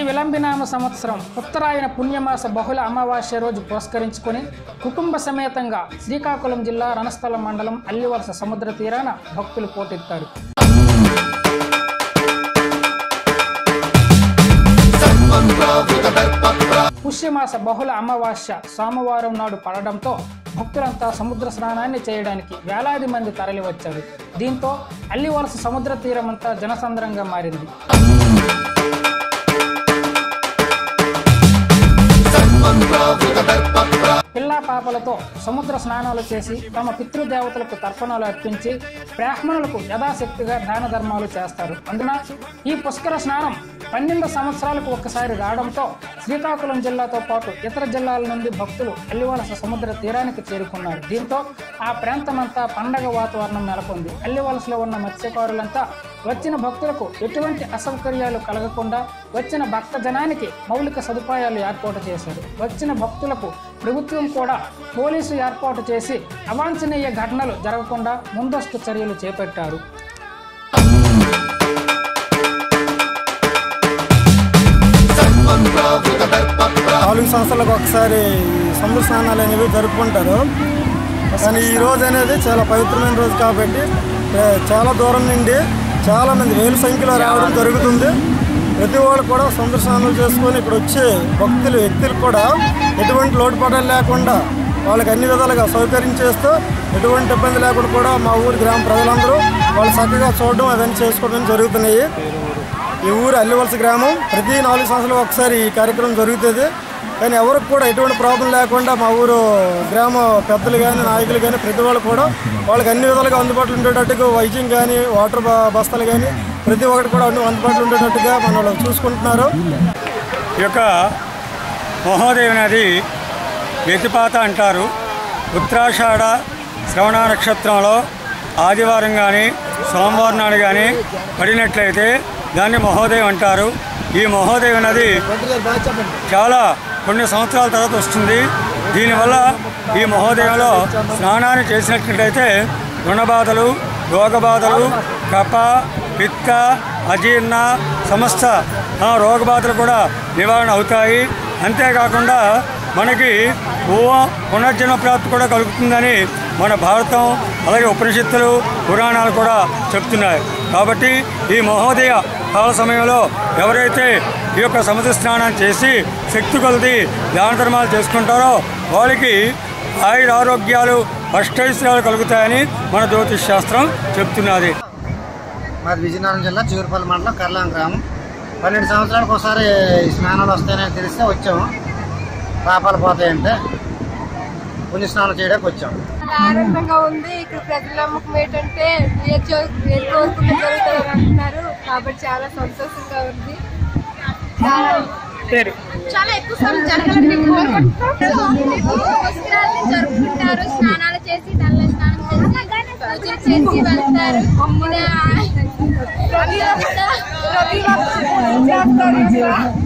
విలంబినామ సంవత్సరం ఉత్తరాయణ పుణ్యమాస బహుళ అమావాస్య రోజు పురస్కరించుకొని కుటుంబ సమేతంగా శ్రీకాకుళం జిల్లా రణస్థలం మండలం అల్లివలస సముద్ర తీరాన భక్తులు పోటెత్తారు పుష్యమాస బహుళ అమావాస్య సోమవారం నాడు పడడంతో భక్తులంతా సముద్ర స్నానాన్ని చేయడానికి వేలాది మంది తరలివచ్చారు దీంతో అల్లివలస సముద్ర తీరమంతా జనసంద్రంగా మారింది పిల్లా పాపలతో సముద్ర స్నానాలు చేసి తమ పితృదేవతలకు తర్పణాలు అర్పించి బ్రాహ్మణులకు యథాశక్తిగా దాన ధర్మాలు చేస్తారు అందున ఈ పుష్కర స్నానం పన్నెండు సంవత్సరాలకు ఒకసారి రావడంతో శ్రీకాకుళం జిల్లాతో పాటు ఇతర జిల్లాల నుండి భక్తులు అల్లివలస సముద్ర తీరానికి చేరుకున్నారు దీంతో ఆ ప్రాంతమంతా పండగ వాతావరణం నెలకొంది అల్లివలసలో ఉన్న మత్స్యకారులంతా వచ్చిన భక్తులకు ఎటువంటి అసౌకర్యాలు కలగకుండా వచ్చిన భక్త జనానికి మౌలిక సదుపాయాలు ఏర్పాటు చేశారు వచ్చిన భక్తులకు ప్రభుత్వం కూడా పోలీసు ఏర్పాటు చేసి అవాంఛనీయ ఘటనలు జరగకుండా ముందస్తు చర్యలు చేపట్టారు నాలుగు సంవత్సరాలకు ఒకసారి ఈ సముద్ర స్నానాలు అనేవి జరుపుకుంటారు కానీ ఈ రోజు అనేది చాలా పవిత్రమైన రోజు కాబట్టి ఏ, చాలా దూరం నుండి చాలా మంది వేల సంఖ్యలో రావడం జరుగుతుంది ప్రతి వాళ్ళు కూడా సముద్ర స్నానాలు చేసుకొని ఇక్కడ వచ్చే భక్తులు వ్యక్తులు కూడా ఎటువంటి లోటుపాటాలు లేకుండా వాళ్ళకి అన్ని విధాలుగా సౌకర్యం చేస్తూ ఎటువంటి ఇబ్బంది లేకుండా కూడా మా ఊరి గ్రామ ప్రజలందరూ వాళ్ళు చక్కగా చూడడం అవన్నీ చేసుకోవడం జరుగుతున్నాయి ఈ ఊరు అల్లివలస గ్రామం ప్రతి నాలుగు సంవత్సరాలు ఒకసారి ఈ కార్యక్రమం జరుగుతుంది కానీ ఎవరికి కూడా ఎటువంటి ప్రాబ్లం లేకుండా మా ఊరు గ్రామ పెద్దలు కానీ నాయకులు కానీ ప్రతి వాళ్ళు కూడా వాళ్ళకి అన్ని విధాలుగా అందుబాటులో ఉండేటట్టుగా వైద్యం కానీ వాటర్ బ- బస్తాలు కానీ ప్రతి ఒక్కటి కూడా అన్ని అందుబాటులో ఉండేటట్టుగా మన వాళ్ళు చూసుకుంటున్నారు ఈ యొక్క మహోదయ నది వ్యతిపాత అంటారు ఉత్తరాషాఢ శ్రవణ నక్షత్రంలో ఆదివారం కానీ సోమవారం నాడు కానీ పడినట్లయితే దాన్ని మహోదయం అంటారు ఈ మహోదయం నది చాలా కొన్ని సంవత్సరాల తర్వాత వస్తుంది దీనివల్ల ఈ మహోదయంలో స్నానాన్ని చేసినట్లయితే రుణబాధలు రోగబాధలు కప పిత్త అజీర్ణ సమస్త ఆ, రోగబాధలు కూడా నివారణ అవుతాయి అంతేకాకుండా మనకి ఓ పునర్జన్మ ప్రాప్తి కూడా కలుగుతుందని మన భారతం అలాగే ఉపనిషత్తులు పురాణాలు కూడా చెప్తున్నాయి కాబట్టి ఈ మహోదయ కాల సమయంలో ఎవరైతే ఈ యొక్క సముద్ర స్నానం చేసి శక్తి కొలది దాన ధర్మాలు చేసుకుంటారో వాళ్ళకి ఆయుర ఆరోగ్యాలు అష్టైశ్వర్యాలు కలుగుతాయని మన జ్యోతిష్ శాస్త్రం చెప్తున్నది మాది విజయనగరం జిల్లా చిగురుపల్లి మండలం కర్లాం గ్రామం పన్నెండు సంవత్సరాలకు ఒకసారి ఈ స్నానాలు వస్తాయని తెలిస్తే వచ్చాము పాపాలు పోతాయంటే పుణ్య స్నానం చేయడానికి వచ్చాము ఆనందంగా ఉంది ఇక్కడ ప్రజల నమ్మకం ఏంటంటే ఏ చో- ఏ కోరుకుంటే జరుగుతుంది అంటున్నారు కాబట్టి చాలా సంతోషంగా ఉంది పేరు చాలా ఎక్కువ సార్లు జరగాలని కోరుకుంటున్నాం పుష్కరాల్ని జరుపుకుంటారు స్నానాలు చేసి నల్ల స్నానం చేసి పూజలు చేసి వెళ్తారు రవి రవి రవి